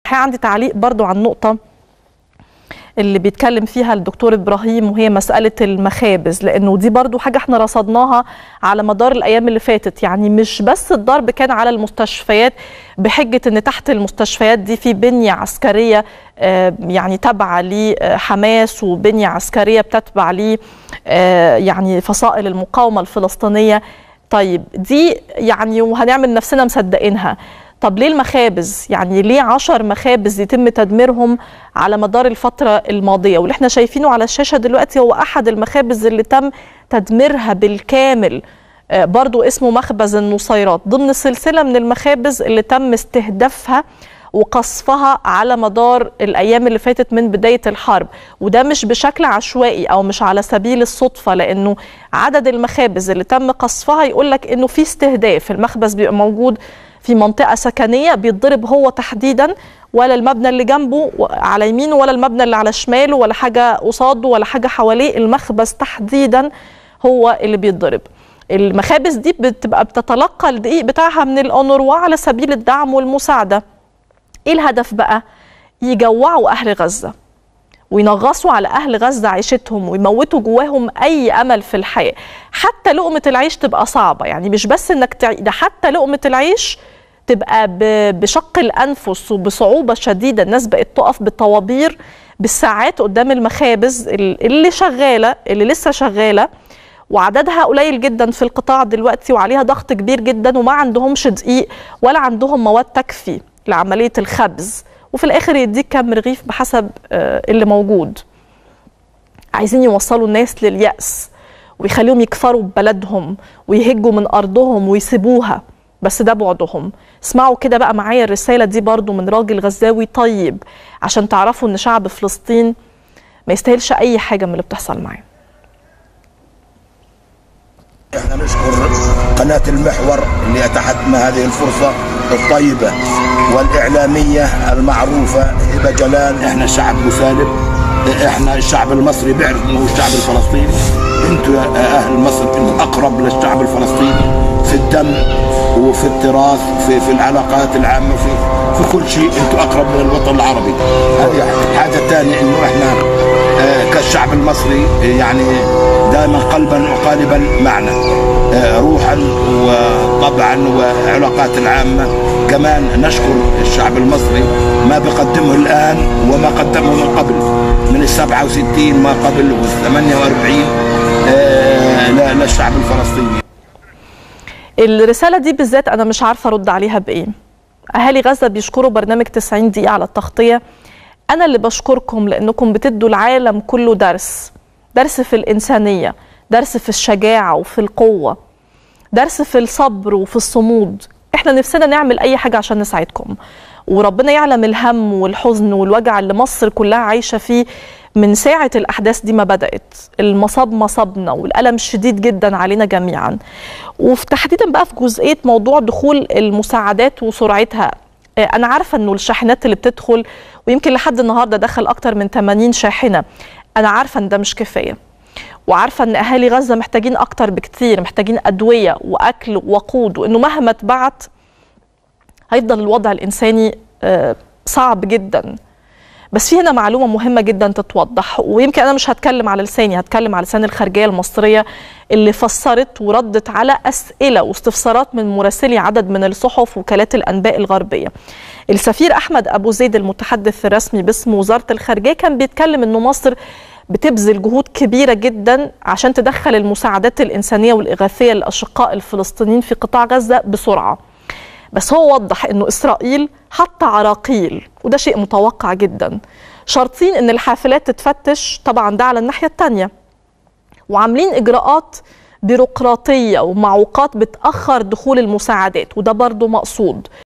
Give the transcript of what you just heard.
عندي تعليق برضو عن نقطة اللي بيتكلم فيها الدكتور ابراهيم وهي مساله المخابز لانه دي برضو حاجه احنا رصدناها على مدار الايام اللي فاتت يعني مش بس الضرب كان على المستشفيات بحجه ان تحت المستشفيات دي في بنيه عسكريه يعني تابعه لحماس وبنيه عسكريه بتتبع ل يعني فصائل المقاومه الفلسطينيه طيب دي يعني وهنعمل نفسنا مصدقينها طب ليه المخابز يعني ليه عشر مخابز يتم تدميرهم على مدار الفترة الماضية واللي احنا شايفينه على الشاشة دلوقتي هو أحد المخابز اللي تم تدميرها بالكامل برضو اسمه مخبز النصيرات ضمن سلسلة من المخابز اللي تم استهدافها وقصفها على مدار الايام اللي فاتت من بدايه الحرب وده مش بشكل عشوائي او مش على سبيل الصدفه لانه عدد المخابز اللي تم قصفها يقول لك انه في استهداف المخبز بيبقى موجود في منطقه سكنيه بيتضرب هو تحديدا ولا المبنى اللي جنبه على يمينه ولا المبنى اللي على شماله ولا حاجه قصاده ولا حاجه حواليه المخبز تحديدا هو اللي بيتضرب المخابز دي بتبقى بتتلقى الدقيق بتاعها من الاونروا على سبيل الدعم والمساعده ايه الهدف بقى يجوعوا اهل غزه وينغصوا على اهل غزه عيشتهم ويموتوا جواهم اي امل في الحياه حتى لقمه العيش تبقى صعبه يعني مش بس انك تعي... ده حتى لقمه العيش تبقى ب... بشق الانفس وبصعوبه شديده الناس بقت تقف بالطوابير بالساعات قدام المخابز اللي شغاله اللي لسه شغاله وعددها قليل جدا في القطاع دلوقتي وعليها ضغط كبير جدا وما عندهمش دقيق ولا عندهم مواد تكفي لعمليه الخبز وفي الاخر يديك كم رغيف بحسب اللي موجود عايزين يوصلوا الناس لليأس ويخليهم يكفروا ببلدهم ويهجوا من أرضهم ويسيبوها بس ده بعدهم اسمعوا كده بقى معايا الرسالة دي برضو من راجل غزاوي طيب عشان تعرفوا ان شعب فلسطين ما يستاهلش اي حاجة من اللي بتحصل معاه احنا نشكر قناة المحور اللي اتاحت لنا هذه الفرصة الطيبة والإعلامية المعروفة هبة جلال احنا شعب مسالم احنا الشعب المصري بيعرف انه الشعب الفلسطيني انتوا يا اهل مصر انتوا اقرب للشعب الفلسطيني في الدم وفي التراث في في العلاقات العامه في في كل شيء انتوا اقرب من الوطن العربي هذه حاجه ثانيه انه احنا اه كالشعب المصري يعني دائما قلبا وقالبا معنا اه روحا وطبعا وعلاقات العامه كمان نشكر الشعب المصري ما بقدمه الان وما قدمه من قبل من ال 67 ما قبل وال 48 اه للشعب الفلسطيني الرسالة دي بالذات أنا مش عارفة أرد عليها بإيه أهالي غزة بيشكروا برنامج 90 دقيقة على التغطية أنا اللي بشكركم لأنكم بتدوا العالم كله درس درس في الإنسانية درس في الشجاعة وفي القوة درس في الصبر وفي الصمود احنا نفسنا نعمل أي حاجة عشان نساعدكم وربنا يعلم الهم والحزن والوجع اللي مصر كلها عايشة فيه من ساعة الأحداث دي ما بدأت المصاب مصابنا والألم شديد جدا علينا جميعا وفي تحديدا بقى في جزئية موضوع دخول المساعدات وسرعتها أنا عارفة أنه الشاحنات اللي بتدخل ويمكن لحد النهاردة دخل أكتر من 80 شاحنة أنا عارفة أن ده مش كفاية وعارفة أن أهالي غزة محتاجين أكتر بكتير محتاجين أدوية وأكل وقود وأنه مهما اتبعت هيفضل الوضع الإنساني صعب جداً بس في هنا معلومه مهمه جدا تتوضح ويمكن انا مش هتكلم على لساني هتكلم على لسان الخارجيه المصريه اللي فسرت وردت على اسئله واستفسارات من مراسلي عدد من الصحف وكالات الانباء الغربيه. السفير احمد ابو زيد المتحدث الرسمي باسم وزاره الخارجيه كان بيتكلم انه مصر بتبذل جهود كبيره جدا عشان تدخل المساعدات الانسانيه والاغاثيه للاشقاء الفلسطينيين في قطاع غزه بسرعه. بس هو وضح انه اسرائيل حط عراقيل وده شيء متوقع جدا شرطين ان الحافلات تتفتش طبعا ده على الناحيه الثانيه وعاملين اجراءات بيروقراطيه ومعوقات بتاخر دخول المساعدات وده برضه مقصود